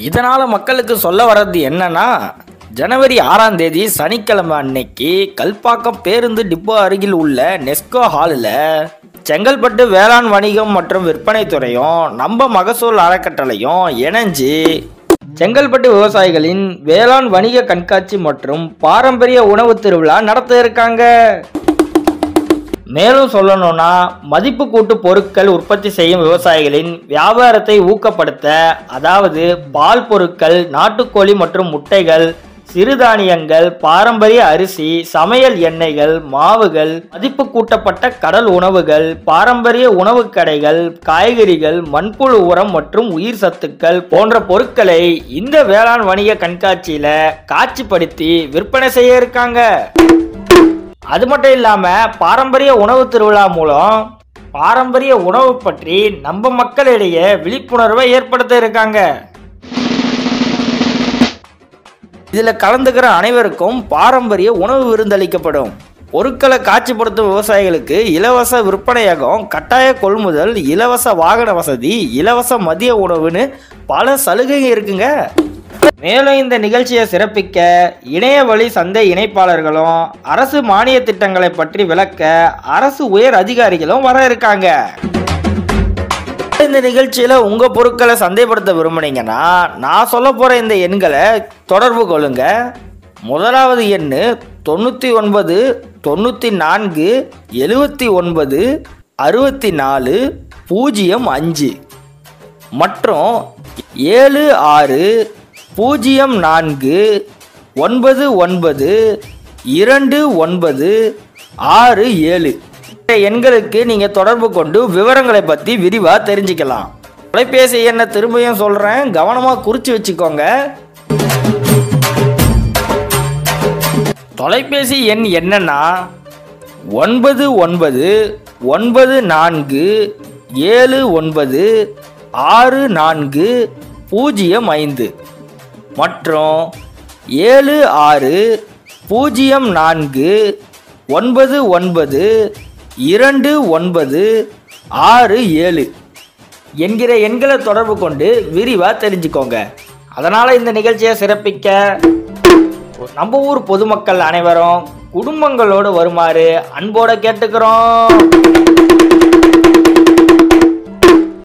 இதனால் மக்களுக்கு சொல்ல வர்றது என்னன்னா ஜனவரி ஆறாம் தேதி சனிக்கிழமை அன்னைக்கு கல்பாக்கம் பேருந்து டிப்போ அருகில் உள்ள நெஸ்கோ ஹாலில் செங்கல்பட்டு வேளாண் வணிகம் மற்றும் விற்பனை துறையும் நம்ம மகசூல் அறக்கட்டளையும் இணைஞ்சு செங்கல்பட்டு விவசாயிகளின் வேளாண் வணிக கண்காட்சி மற்றும் பாரம்பரிய உணவு திருவிழா நடத்த இருக்காங்க மேலும் சொல்லணும்னா மதிப்பு கூட்டு பொருட்கள் உற்பத்தி செய்யும் விவசாயிகளின் வியாபாரத்தை ஊக்கப்படுத்த அதாவது பால் பொருட்கள் நாட்டுக்கோழி மற்றும் முட்டைகள் சிறுதானியங்கள் பாரம்பரிய அரிசி சமையல் எண்ணெய்கள் மாவுகள் மதிப்பு கூட்டப்பட்ட கடல் உணவுகள் பாரம்பரிய உணவுக் கடைகள் காய்கறிகள் மண்புழு உரம் மற்றும் உயிர் சத்துக்கள் போன்ற பொருட்களை இந்த வேளாண் வணிக கண்காட்சியில காட்சிப்படுத்தி விற்பனை செய்ய இருக்காங்க அது மட்டும் இல்லாம பாரம்பரிய உணவு திருவிழா மூலம் பாரம்பரிய உணவு பற்றி நம்ம மக்களிடையே விழிப்புணர்வை ஏற்படுத்த இருக்காங்க இதுல கலந்துக்கிற அனைவருக்கும் பாரம்பரிய உணவு விருந்தளிக்கப்படும் பொருட்களை காட்சிப்படுத்தும் விவசாயிகளுக்கு இலவச விற்பனையகம் கட்டாய கொள்முதல் இலவச வாகன வசதி இலவச மதிய உணவுன்னு பல சலுகைகள் இருக்குங்க மேலும் இந்த நிகழ்ச்சியை சிறப்பிக்க இணைய வழி சந்தை இணைப்பாளர்களும் அரசு மானிய திட்டங்களை பற்றி விளக்க அரசு உயர் அதிகாரிகளும் வர இருக்காங்க இந்த நிகழ்ச்சியில உங்க பொருட்களை சந்தைப்படுத்த விரும்புனீங்கன்னா நான் சொல்ல போற இந்த எண்களை தொடர்பு கொள்ளுங்க முதலாவது எண் தொண்ணூற்றி ஒன்பது தொண்ணூற்றி நான்கு எழுவத்தி ஒன்பது அறுபத்தி நாலு பூஜ்ஜியம் அஞ்சு மற்றும் ஏழு ஆறு பூஜ்ஜியம் நான்கு ஒன்பது ஒன்பது இரண்டு ஒன்பது ஆறு ஏழு இந்த எண்களுக்கு நீங்கள் தொடர்பு கொண்டு விவரங்களை பற்றி விரிவாக தெரிஞ்சுக்கலாம் தொலைபேசி எண்ணை திரும்பியும் சொல்கிறேன் கவனமாக குறித்து வச்சுக்கோங்க தொலைபேசி எண் என்னன்னா ஒன்பது ஒன்பது ஒன்பது நான்கு ஏழு ஒன்பது ஆறு நான்கு பூஜ்ஜியம் ஐந்து மற்றும் ஏழு ஆறு பூஜ்ஜியம் நான்கு ஒன்பது ஒன்பது இரண்டு ஒன்பது ஆறு ஏழு என்கிற எண்களை தொடர்பு கொண்டு விரிவாக தெரிஞ்சுக்கோங்க அதனால் இந்த நிகழ்ச்சியை சிறப்பிக்க நம்ம ஊர் பொதுமக்கள் அனைவரும் குடும்பங்களோடு வருமாறு அன்போட கேட்டுக்கிறோம்